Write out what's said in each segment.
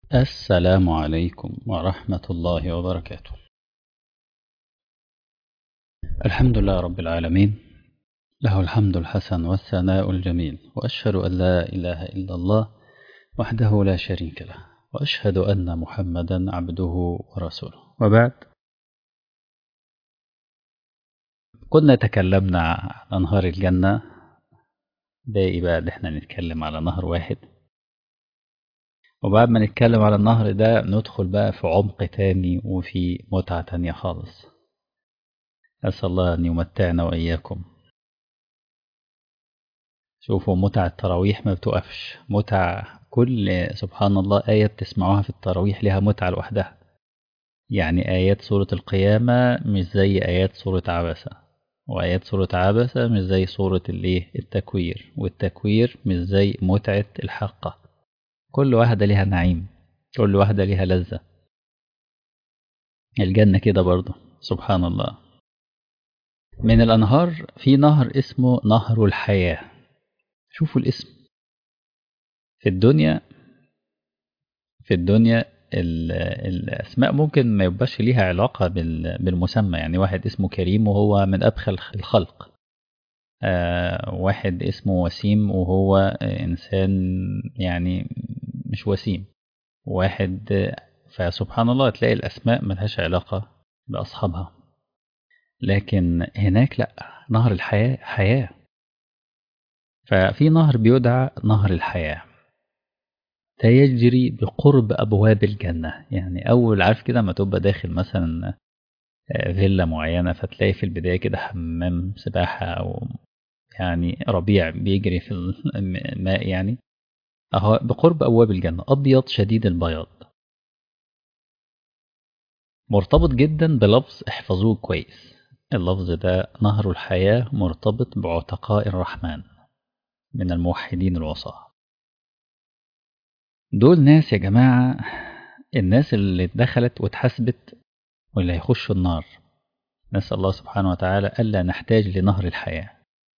السلام عليكم ورحمة الله وبركاته الحمد لله رب العالمين له الحمد الحسن والثناء الجميل وأشهد أن لا إله إلا الله وحده لا شريك له وأشهد أن محمدا عبده ورسوله وبعد كنا تكلمنا عن نهر الجنة باقي بقى إن احنا نتكلم على نهر واحد وبعد ما نتكلم على النهر ده ندخل بقى في عمق تاني وفي متعة تانية خالص أسأل الله أن يمتعنا وإياكم شوفوا متع التراويح ما بتقفش متع كل سبحان الله آية بتسمعوها في التراويح لها متعة لوحدها يعني آيات سورة القيامة مش زي آيات سورة عبسة وآيات سورة عبسة مش زي سورة الإيه التكوير والتكوير مش زي متعة الحقة كل واحدة ليها نعيم كل واحدة ليها لذة الجنة كده برضه سبحان الله من الأنهار في نهر اسمه نهر الحياة شوفوا الاسم في الدنيا في الدنيا الأسماء ممكن ما يبقاش ليها علاقة بالمسمى يعني واحد اسمه كريم وهو من أبخل الخلق آه واحد اسمه وسيم وهو إنسان يعني مش وسيم واحد فسبحان الله تلاقي الأسماء ملهاش علاقة بأصحابها لكن هناك لا نهر الحياة حياة ففي نهر بيدعى نهر الحياة ده يجري بقرب أبواب الجنة يعني أول عارف كده ما تبقى داخل مثلا فيلا معينة فتلاقي في البداية كده حمام سباحة أو يعني ربيع بيجري في الماء يعني أهو بقرب أبواب الجنة أبيض شديد البياض مرتبط جدا بلفظ احفظوه كويس اللفظ ده نهر الحياة مرتبط بعتقاء الرحمن من الموحدين الوصاة دول ناس يا جماعة الناس اللي دخلت واتحسبت واللي هيخشوا النار نسأل الله سبحانه وتعالى ألا نحتاج لنهر الحياة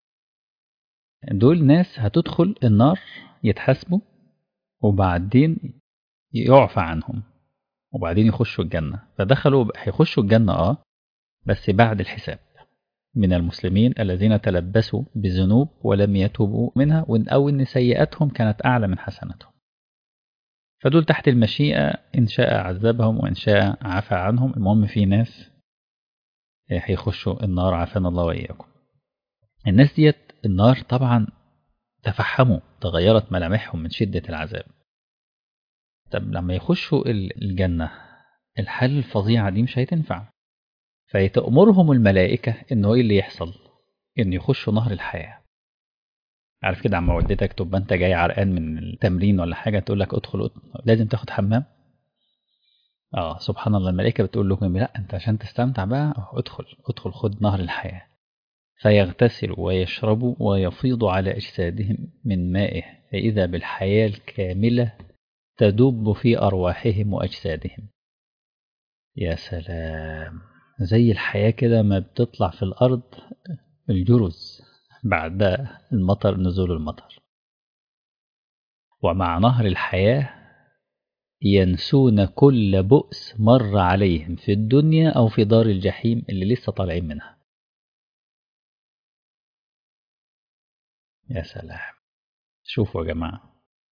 دول ناس هتدخل النار يتحاسبوا وبعدين يعفى عنهم وبعدين يخشوا الجنة فدخلوا هيخشوا الجنة اه بس بعد الحساب من المسلمين الذين تلبسوا بذنوب ولم يتوبوا منها أو أن سيئاتهم كانت أعلى من حسناتهم فدول تحت المشيئة إن شاء عذبهم وإن شاء عفى عنهم المهم في ناس هيخشوا النار عافانا الله وإياكم الناس ديت النار طبعا تفحموا تغيرت ملامحهم من شدة العذاب طب لما يخشوا الجنة الحال الفظيعة دي مش هيتنفع فيتأمرهم الملائكة إنه إيه اللي يحصل؟ إن يخشوا نهر الحياة. عارف كده عم والدتك تبقى أنت جاي عرقان من التمرين ولا حاجة تقول لك ادخل لازم تاخد حمام؟ آه سبحان الله الملائكة بتقول لكم لا أنت عشان تستمتع بقى ادخل ادخل خد نهر الحياة. فيغتسلوا ويشربوا ويفيض على أجسادهم من مائه فإذا بالحياة الكاملة تدب في أرواحهم وأجسادهم. يا سلام زي الحياة كده ما بتطلع في الأرض الجرز بعد المطر نزول المطر ومع نهر الحياة ينسون كل بؤس مر عليهم في الدنيا أو في دار الجحيم اللي لسه طالعين منها يا سلام شوفوا يا جماعة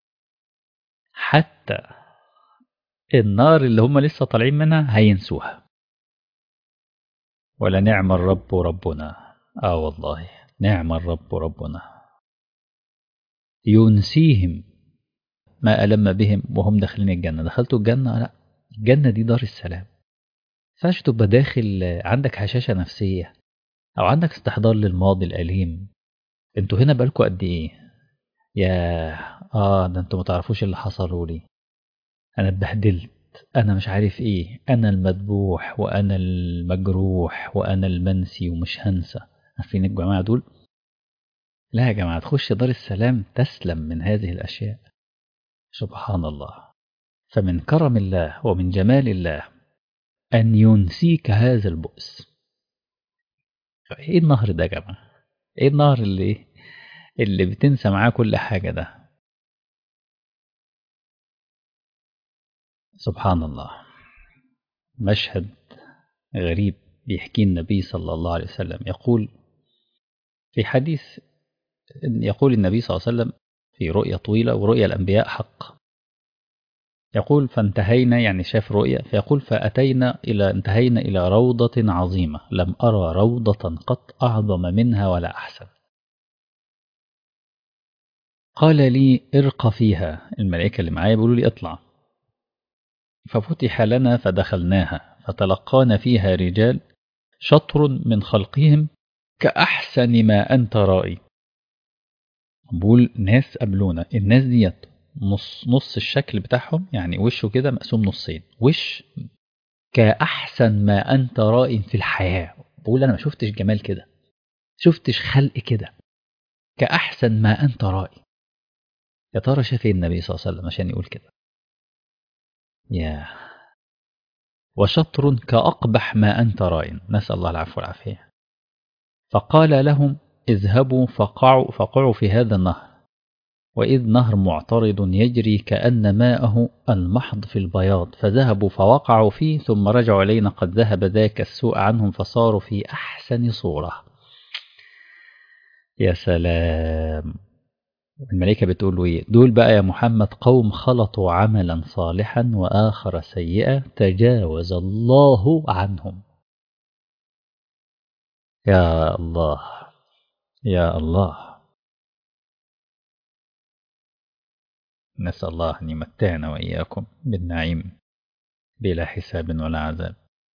حتى النار اللي هم لسه طالعين منها هينسوها ولنعم الرب ربنا آه والله نعم الرب ربنا ينسيهم ما ألم بهم وهم داخلين الجنة دخلتوا الجنة لا الجنة دي دار السلام فاش تبقى داخل عندك هشاشة نفسية أو عندك استحضار للماضي الأليم انتوا هنا بقالكوا قد إيه يا آه ده انتوا متعرفوش اللي حصلوا لي أنا اتبهدلت أنا مش عارف إيه أنا المذبوح وأنا المجروح وأنا المنسي ومش هنسى عارفين الجماعة دول لا يا جماعة تخش دار السلام تسلم من هذه الأشياء سبحان الله فمن كرم الله ومن جمال الله أن ينسيك هذا البؤس إيه النهر ده يا جماعة إيه النهر اللي اللي بتنسى معاه كل حاجة ده سبحان الله مشهد غريب بيحكي النبي صلى الله عليه وسلم يقول في حديث يقول النبي صلى الله عليه وسلم في رؤية طويلة ورؤية الأنبياء حق يقول فانتهينا يعني شاف رؤية فيقول فأتينا إلى انتهينا إلى روضة عظيمة لم أرى روضة قط أعظم منها ولا أحسن قال لي ارق فيها الملائكة اللي معايا بيقولوا لي اطلع ففتح لنا فدخلناها فتلقانا فيها رجال شطر من خلقهم كأحسن ما أنت رائي بقول ناس قبلونا الناس ديت نص نص الشكل بتاعهم يعني وشه كده مقسوم نصين وش كأحسن ما أنت رائي في الحياة بقول أنا ما شفتش جمال كده شفتش خلق كده كأحسن ما أنت رائي يا ترى شاف ايه النبي صلى الله عليه وسلم عشان يقول كده يا وشطر كأقبح ما أنت رائن نسأل الله العفو والعافية فقال لهم اذهبوا فقعوا, فقعوا في هذا النهر وإذ نهر معترض يجري كأن ماءه المحض في البياض فذهبوا فوقعوا فيه ثم رجعوا إلينا قد ذهب ذاك السوء عنهم فصاروا في أحسن صورة يا سلام الملائكة بتقول له إيه دول بقى يا محمد قوم خلطوا عملا صالحا وآخر سيئا تجاوز الله عنهم يا الله يا الله نسأل الله أن يمتعنا وإياكم بالنعيم بلا حساب ولا عذاب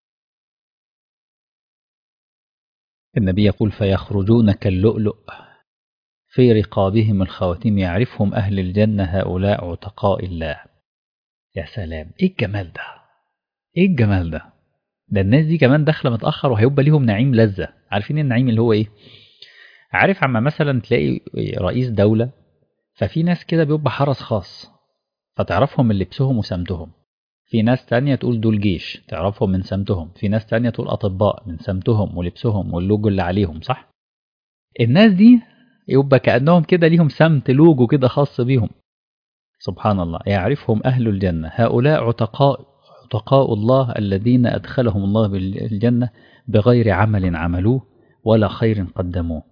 النبي يقول فيخرجون كاللؤلؤ في رقابهم الخواتيم يعرفهم أهل الجنة هؤلاء عتقاء الله يا سلام إيه الجمال ده إيه الجمال ده ده الناس دي كمان داخلة متأخر وهيبقى ليهم نعيم لذة عارفين النعيم اللي هو إيه عارف عما مثلا تلاقي رئيس دولة ففي ناس كده بيبقى حرس خاص فتعرفهم من لبسهم وسمتهم في ناس تانية تقول دول جيش تعرفهم من سمتهم في ناس تانية تقول أطباء من سمتهم ولبسهم واللوجو اللي عليهم صح الناس دي يبقى كأنهم كده ليهم سمت لوجو كده خاص بيهم سبحان الله يعرفهم أهل الجنة هؤلاء عتقاء عتقاء الله الذين أدخلهم الله بالجنة بغير عمل عملوه ولا خير قدموه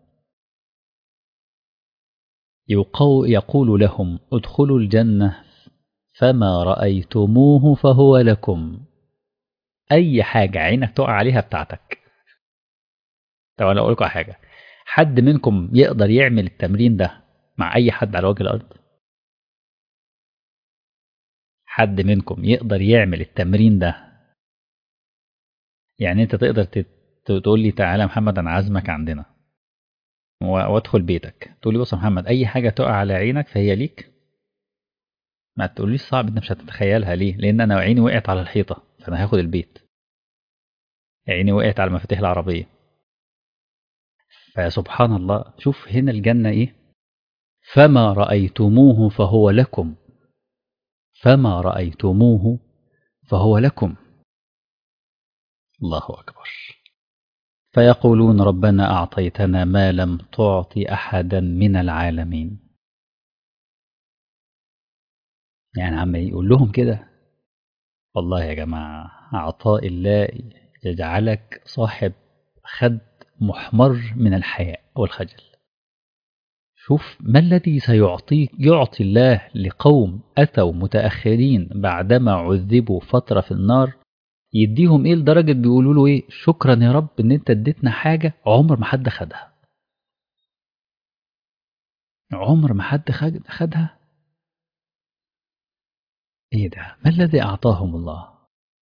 يقول لهم ادخلوا الجنة فما رأيتموه فهو لكم أي حاجة عينك تقع عليها بتاعتك طب أنا أقول لكم حاجة حد منكم يقدر يعمل التمرين ده مع أي حد على وجه الأرض حد منكم يقدر يعمل التمرين ده يعني أنت تقدر تقول لي تعالى محمد أنا عازمك عندنا وادخل بيتك تقول لي بص يا محمد اي حاجه تقع على عينك فهي ليك ما تقوليش صعب انت مش هتتخيلها ليه لان انا عيني وقعت على الحيطه فانا هاخد البيت عيني وقعت على مفاتيح العربيه فسبحان الله شوف هنا الجنه ايه فما رايتموه فهو لكم فما رايتموه فهو لكم الله اكبر فيقولون ربنا أعطيتنا ما لم تعط أحدا من العالمين يعني عم يقول لهم كده والله يا جماعة عطاء الله يجعلك صاحب خد محمر من الحياء والخجل شوف ما الذي سيعطيك يعطي الله لقوم أتوا متأخرين بعدما عذبوا فترة في النار يديهم ايه لدرجه بيقولوا له ايه شكرا يا رب ان انت اديتنا حاجه عمر ما حد خدها عمر ما حد خدها ايه ده ما الذي اعطاهم الله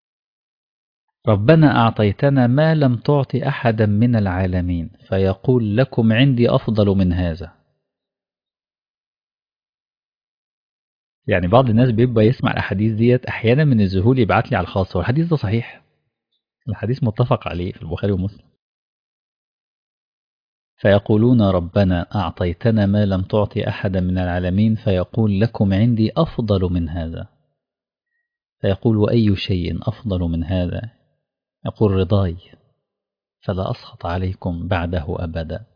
ربنا اعطيتنا ما لم تعط احدا من العالمين فيقول لكم عندي افضل من هذا يعني بعض الناس بيبقى يسمع الاحاديث ديت احيانا من الذهول يبعت لي على الخاص والحديث ده صحيح الحديث متفق عليه في البخاري ومسلم فيقولون ربنا أعطيتنا ما لم تعط أحدا من العالمين فيقول لكم عندي أفضل من هذا فيقول وأي شيء أفضل من هذا يقول رضاي فلا أسخط عليكم بعده أبدا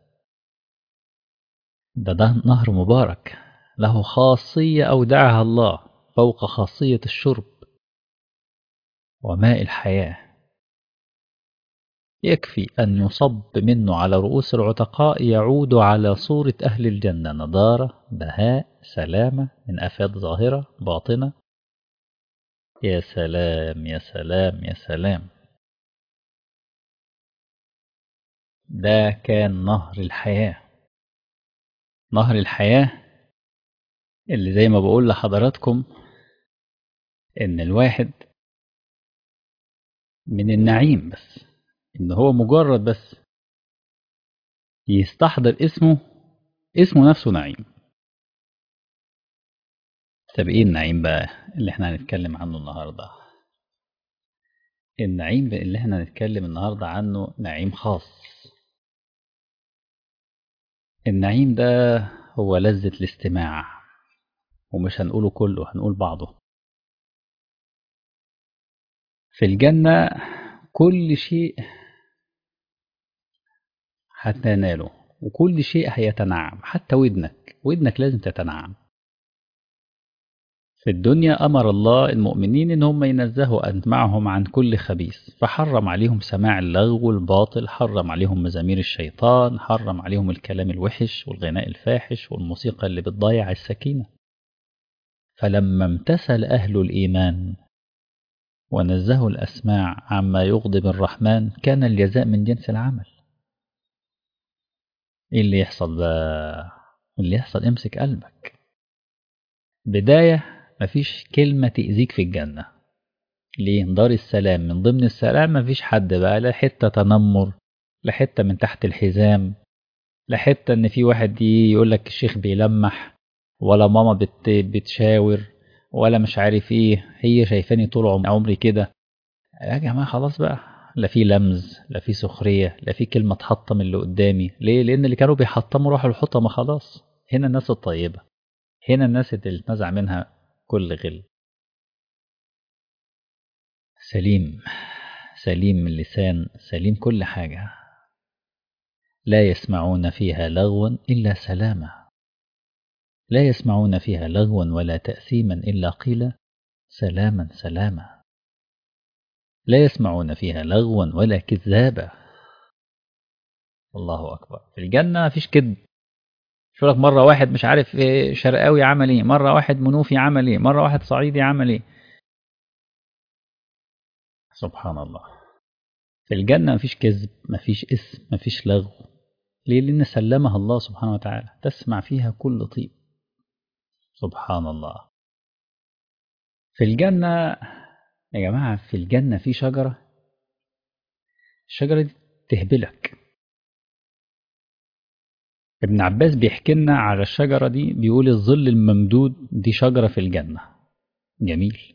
ده ده نهر مبارك له خاصية أودعها الله فوق خاصية الشرب وماء الحياة يكفي أن يصب منه على رؤوس العتقاء يعود على صورة أهل الجنة نضارة بهاء سلامة من أفاد ظاهرة باطنة يا سلام يا سلام يا سلام ده كان نهر الحياة نهر الحياة اللي زي ما بقول لحضراتكم إن الواحد من النعيم بس إن هو مجرد بس يستحضر اسمه اسمه نفسه نعيم طب إيه النعيم بقى اللي إحنا هنتكلم عنه النهاردة النعيم اللي إحنا هنتكلم النهاردة عنه نعيم خاص النعيم ده هو لذة الاستماع ومش هنقوله كله هنقول بعضه في الجنة كل شيء هتناله وكل شيء هيتنعم حتى ودنك ودنك لازم تتنعم في الدنيا أمر الله المؤمنين إن هم ينزهوا أسماعهم عن كل خبيث فحرم عليهم سماع اللغو والباطل حرم عليهم مزامير الشيطان حرم عليهم الكلام الوحش والغناء الفاحش والموسيقى اللي بتضيع السكينة فلما امتثل أهل الإيمان ونزهوا الأسماع عما يغضب الرحمن كان الجزاء من جنس العمل إيه اللي يحصل بقى اللي يحصل امسك قلبك بداية مفيش كلمة تأذيك في الجنة ليه دار السلام من ضمن السلام مفيش حد بقى لا حتة تنمر لا حتة من تحت الحزام لا حتة ان في واحد يقول لك الشيخ بيلمح ولا ماما بت بتشاور ولا مش عارف ايه هي شايفاني طول عمري كده يا جماعة خلاص بقى لا في لمز لا في سخرية لا في كلمة تحطم اللي قدامي ليه لأن اللي كانوا بيحطموا راحوا الحطمة خلاص هنا الناس الطيبة هنا الناس اللي اتنزع منها كل غل سليم سليم اللسان سليم كل حاجة لا يسمعون فيها لغوا إلا سلاما لا يسمعون فيها لغوا ولا تأثيما إلا قيل سلاما سلاما لا يسمعون فيها لغوا ولا كذابا الله أكبر في الجنة مفيش كذب شو لك مرة واحد مش عارف إيه شرقاوي عمل ايه مرة واحد منوفي عمل ايه مرة واحد صعيدي عمل ايه سبحان الله في الجنة مفيش كذب مفيش اسم مفيش لغو ليه لأن سلمها الله سبحانه وتعالى تسمع فيها كل طيب سبحان الله في الجنة يا جماعة في الجنة في شجرة الشجرة دي تهبلك ابن عباس بيحكي لنا على الشجرة دي بيقول الظل الممدود دي شجرة في الجنة جميل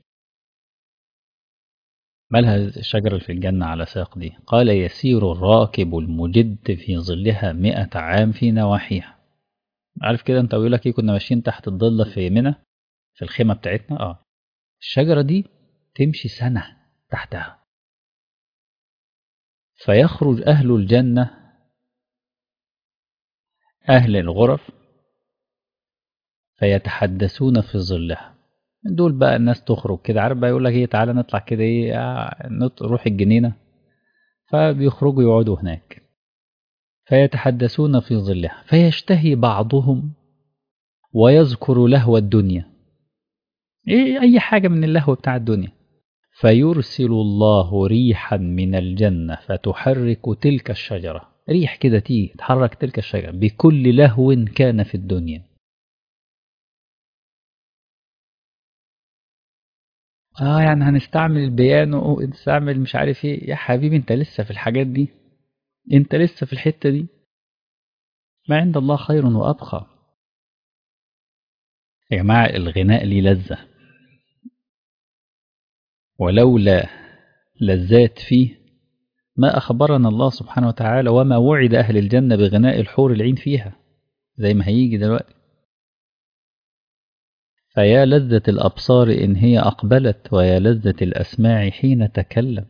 مالها الشجرة اللي في الجنة على ساق دي قال يسير الراكب المجد في ظلها مئة عام في نواحيها عارف كده انت بيقول لك ايه كنا ماشيين تحت الظلة في منى في الخيمة بتاعتنا اه الشجرة دي تمشي سنة تحتها فيخرج أهل الجنة أهل الغرف فيتحدثون في ظلها دول بقى الناس تخرج كده عارف بقى يقول لك ايه تعالى نطلع كده ايه نروح الجنينة فبيخرجوا يقعدوا هناك فيتحدثون في ظلها فيشتهي بعضهم ويذكر لهو الدنيا ايه اي حاجة من اللهو بتاع الدنيا فيرسل الله ريحا من الجنة فتحرك تلك الشجرة ريح كده تيجي تحرك تلك الشجرة بكل لهو كان في الدنيا اه يعني هنستعمل البيانو ونستعمل مش عارف ايه يا حبيبي انت لسه في الحاجات دي انت لسه في الحتة دي ما عند الله خير وأبقى يا جماعة الغناء ليه لذة ولولا لذات فيه ما أخبرنا الله سبحانه وتعالى وما وعد أهل الجنة بغناء الحور العين فيها زي ما هيجي دلوقتي فيا لذة الأبصار إن هي أقبلت ويا لذة الأسماع حين تكلم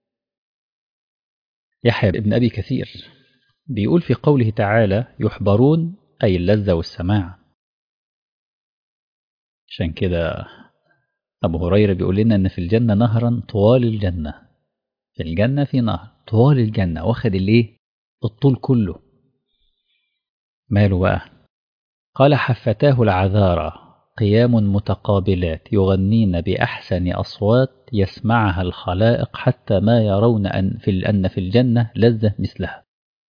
يحيى بن أبي كثير بيقول في قوله تعالى يحبرون أي اللذة والسماع عشان كده أبو هريرة بيقول لنا إن في الجنة نهرا طوال الجنة في الجنة في نهر طوال الجنة واخد الإيه الطول كله ماله بقى قال حفتاه العذارى قيام متقابلات يغنين بأحسن أصوات يسمعها الخلائق حتى ما يرون أن في, أن في الجنة لذة مثلها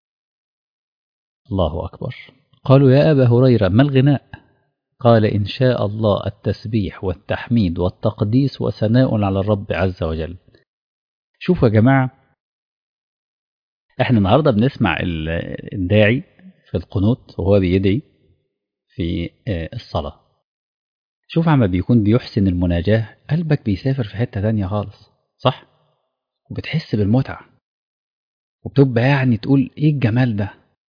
الله أكبر قالوا يا أبا هريرة ما الغناء قال إن شاء الله التسبيح والتحميد والتقديس وثناء على الرب عز وجل شوفوا يا جماعة احنا النهاردة بنسمع الداعي في القنوت وهو بيدعي في الصلاة شوف عما بيكون بيحسن المناجاة قلبك بيسافر في حتة تانية خالص صح وبتحس بالمتعة وبتبقى يعني تقول ايه الجمال ده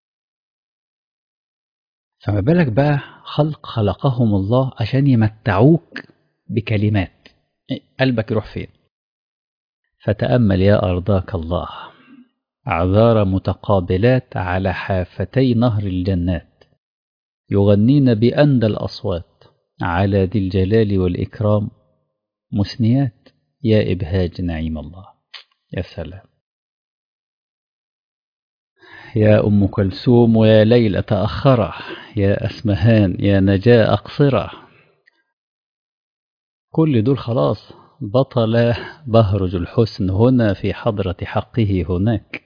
فما بالك بقى خلق خلقهم الله عشان يمتعوك بكلمات قلبك يروح فين فتأمل يا أرضاك الله أعذار متقابلات على حافتي نهر الجنات يغنين بأندى الأصوات على ذي الجلال والإكرام مسنيات يا إبهاج نعيم الله يا سلام يا أم كلثوم ويا ليلى تأخرة يا أسمهان يا نجاة أقصرة كل دول خلاص بطل بهرج الحسن هنا في حضرة حقه هناك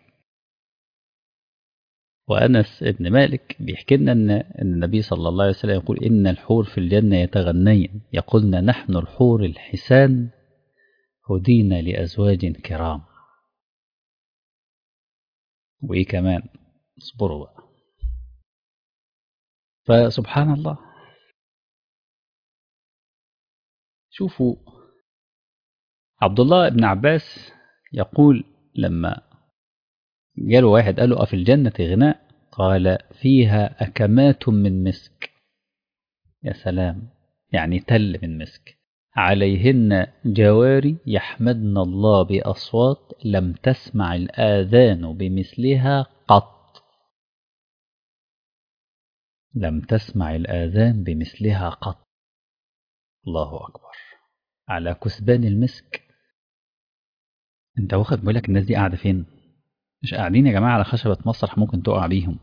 وأنس بن مالك بيحكي لنا أن النبي صلى الله عليه وسلم يقول إن الحور في الجنة يتغنين يقولن نحن الحور الحسان هدينا لأزواج كرام وإيه كمان اصبروا بقى فسبحان الله شوفوا عبد الله بن عباس يقول لما جاله واحد قال له أفي الجنة غناء قال فيها أكمات من مسك يا سلام يعني تل من مسك عليهن جواري يحمدن الله بأصوات لم تسمع الآذان بمثلها قط لم تسمع الآذان بمثلها قط الله أكبر على كثبان المسك انت واخد بالك الناس دي قاعدة فين مش قاعدين يا جماعة على خشبة مسرح ممكن تقع بيهم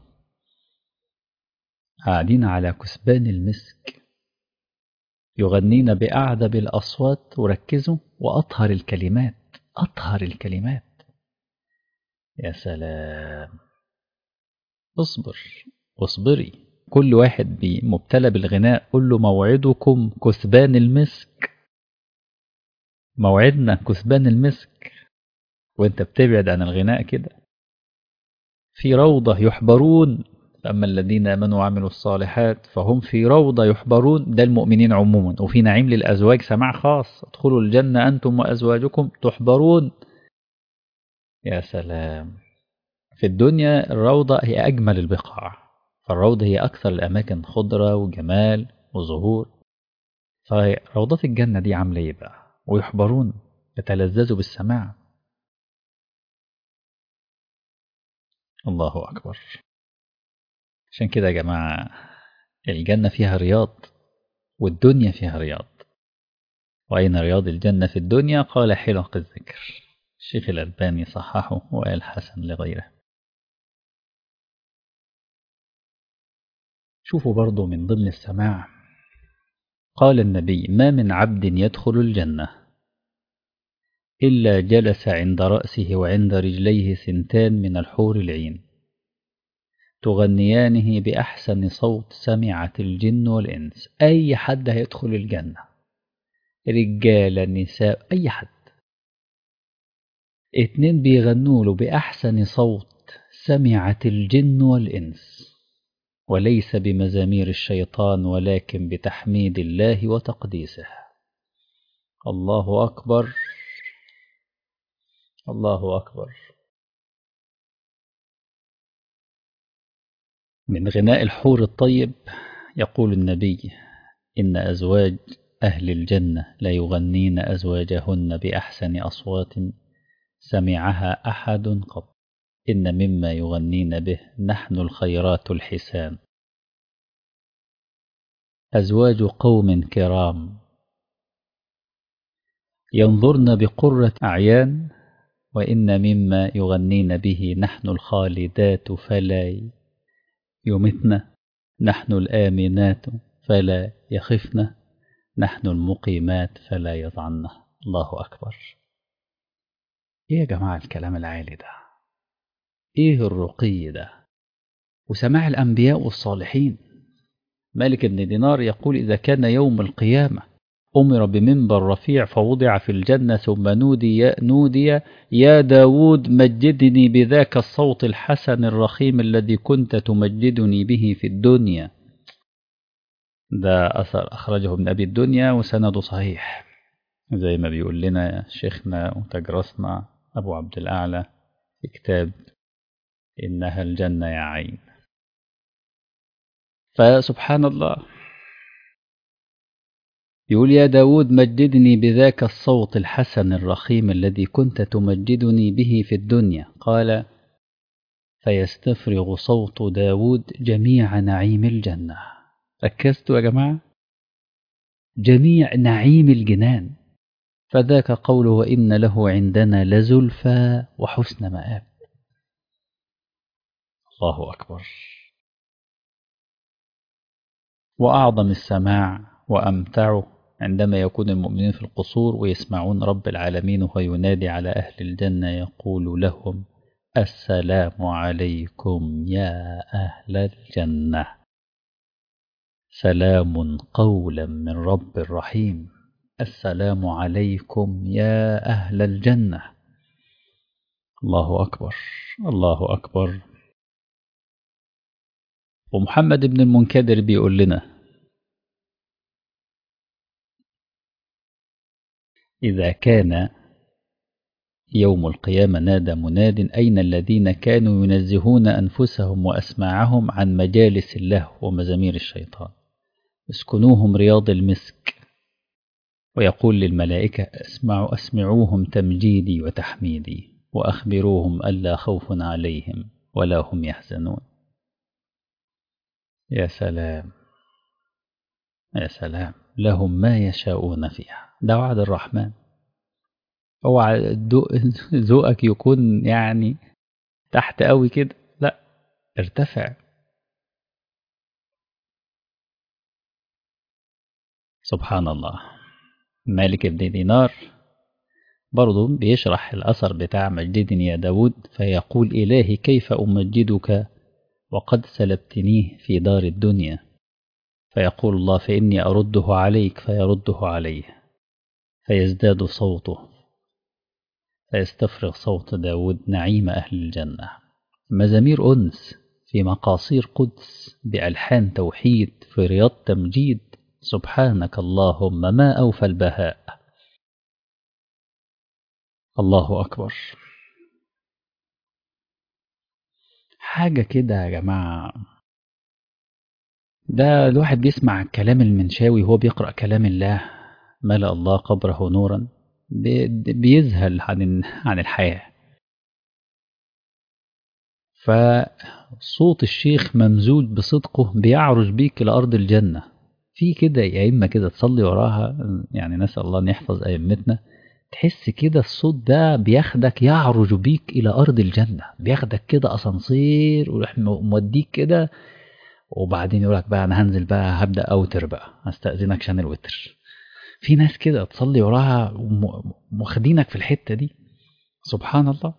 قاعدين على كثبان المسك يغنين بأعذب الأصوات وركزوا وأطهر الكلمات أطهر الكلمات يا سلام اصبر واصبري كل واحد مبتلى بالغناء قل له موعدكم كثبان المسك موعدنا كثبان المسك وانت بتبعد عن الغناء كده في روضة يحبرون أما الذين آمنوا وعملوا الصالحات فهم في روضة يحبرون ده المؤمنين عموما وفي نعيم للأزواج سماع خاص ادخلوا الجنة أنتم وأزواجكم تحبرون يا سلام في الدنيا الروضة هي أجمل البقاع فالروضة هي أكثر الأماكن خضرة وجمال وظهور فروضات الجنة دي عاملة إيه بقى ويحبرون يتلذذوا بالسماع الله أكبر عشان كده يا جماعة الجنة فيها رياض والدنيا فيها رياض وأين رياض الجنة في الدنيا قال حلق الذكر الشيخ الألباني صححه وقال حسن لغيره شوفوا برضو من ضمن السماع قال النبي ما من عبد يدخل الجنة إلا جلس عند رأسه وعند رجليه سنتان من الحور العين تغنيانه بأحسن صوت سمعت الجن والإنس أي حد هيدخل الجنة رجالة نساء أي حد اتنين بيغنوا له بأحسن صوت سمعت الجن والإنس وليس بمزامير الشيطان ولكن بتحميد الله وتقديسه الله أكبر الله أكبر من غناء الحور الطيب يقول النبي إن أزواج أهل الجنة لا يغنين أزواجهن بأحسن أصوات سمعها أحد قط إن مما يغنين به نحن الخيرات الحسان أزواج قوم كرام ينظرن بقرة أعيان وإن مما يغنين به نحن الخالدات فلا يمتن نحن الآمنات فلا يخفن نحن المقيمات فلا يضعن الله أكبر إيه يا جماعة الكلام العالي ده إيه الرقي ده وسماع الأنبياء والصالحين مالك بن دينار يقول إذا كان يوم القيامة أمر بمنبر رفيع فوضع في الجنة ثم نودي نودي يا داود مجدني بذاك الصوت الحسن الرخيم الذي كنت تمجدني به في الدنيا ده أثر أخرجه ابن أبي الدنيا وسنده صحيح زي ما بيقول لنا شيخنا وتجرسنا أبو عبد الأعلى في كتاب إنها الجنة يا عين فسبحان الله يقول يا داود مجدني بذاك الصوت الحسن الرخيم الذي كنت تمجدني به في الدنيا قال فيستفرغ صوت داود جميع نعيم الجنة ركزتوا يا جماعة جميع نعيم الجنان فذاك قوله وإن له عندنا لزلفى وحسن مآب الله أكبر وأعظم السماع وأمتعه عندما يكون المؤمنين في القصور ويسمعون رب العالمين وهو ينادي على أهل الجنة يقول لهم السلام عليكم يا أهل الجنة سلام قولا من رب رحيم السلام عليكم يا أهل الجنة الله أكبر الله أكبر ومحمد بن المنكدر بيقول لنا إذا كان يوم القيامة نادى مناد أين الذين كانوا ينزهون أنفسهم وأسماعهم عن مجالس الله ومزامير الشيطان اسكنوهم رياض المسك ويقول للملائكة اسمعوا أسمعوهم تمجيدي وتحميدي وأخبروهم ألا خوف عليهم ولا هم يحزنون يا سلام يا سلام لهم ما يشاءون فيها ده وعد الرحمن اوعى ذوقك يكون يعني تحت قوي كده لا ارتفع سبحان الله مالك بن دينار برضه بيشرح الأثر بتاع مجدني يا داود فيقول إلهي كيف أمجدك وقد سلبتنيه في دار الدنيا فيقول الله فإني أرده عليك فيرده عليه فيزداد صوته فيستفرغ صوت داود نعيم أهل الجنة مزامير أنس في مقاصير قدس بألحان توحيد في رياض تمجيد سبحانك اللهم ما أوفى البهاء الله أكبر حاجة كده يا جماعة ده الواحد بيسمع كلام المنشاوي وهو بيقرأ كلام الله ملأ الله قبره نورا بيذهل عن عن الحياة فصوت الشيخ ممزوج بصدقه بيعرج بيك لأرض الجنة في كده يا إما كده تصلي وراها يعني نسأل الله أن يحفظ أئمتنا تحس كده الصوت ده بياخدك يعرج بيك إلى أرض الجنة بياخدك كده أسانسير ويروح موديك كده وبعدين يقولك بقى أنا هنزل بقى هبدأ أوتر بقى هستأذنك عشان الوتر في ناس كده تصلي وراها واخدينك في الحتة دي سبحان الله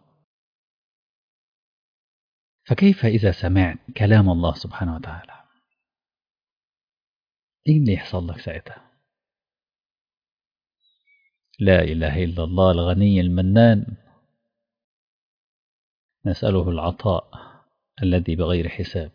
فكيف إذا سمعت كلام الله سبحانه وتعالى إيه اللي يحصل لك ساعتها لا إله إلا الله الغني المنان نسأله العطاء الذي بغير حساب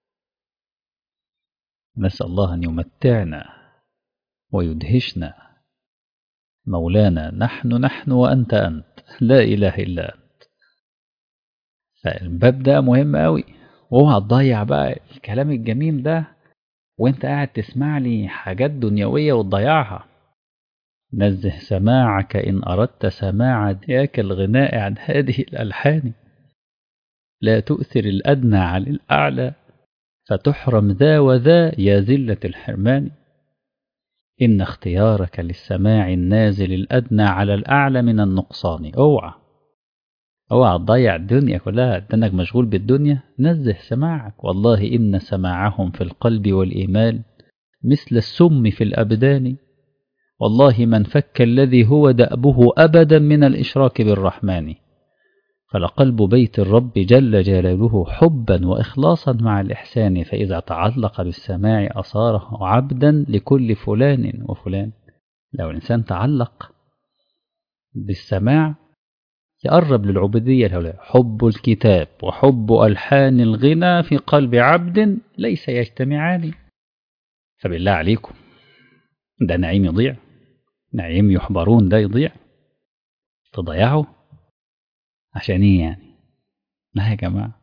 نسأل الله أن يمتعنا ويدهشنا مولانا نحن نحن وأنت أنت لا إله إلا أنت فالباب ده مهم أوي اوعى تضيع بقى الكلام الجميل ده وانت قاعد تسمع لي حاجات دنيوية وتضيعها نزه سماعك إن أردت سماع دياك الغناء عن هذه الألحان لا تؤثر الأدنى عن الأعلى فتحرم ذا وذا يا ذلة الحرمان إن اختيارك للسماع النازل الأدنى على الأعلى من النقصان اوعى اوعى تضيع الدنيا كلها انك مشغول بالدنيا نزه سماعك والله إن سماعهم في القلب والإيمان مثل السم في الأبدان والله من فك الذي هو دأبه أبدا من الإشراك بالرحمن فلقلب بيت الرب جل جلاله حبا وإخلاصا مع الإحسان فإذا تعلق بالسماع أصاره عبدا لكل فلان وفلان لو الإنسان تعلق بالسماع يقرب للعبودية الهولاء حب الكتاب وحب ألحان الغنى في قلب عبد ليس يجتمعان فبالله عليكم ده نعيم يضيع نعيم يحبرون ده يضيع تضيعه عشان ايه يعني لا يا جماعة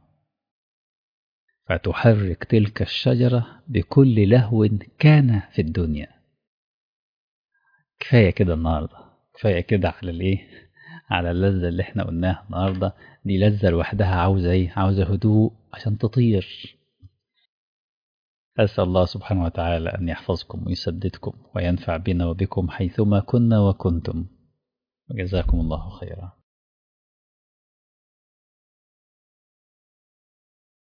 فتحرك تلك الشجرة بكل لهو كان في الدنيا كفاية كده النهاردة كفاية كده على الايه على اللذة اللي احنا قلناها النهاردة دي لذة لوحدها عاوزة ايه عاوزة هدوء عشان تطير أسأل الله سبحانه وتعالى أن يحفظكم ويسددكم وينفع بنا وبكم حيثما كنا وكنتم وجزاكم الله خيرا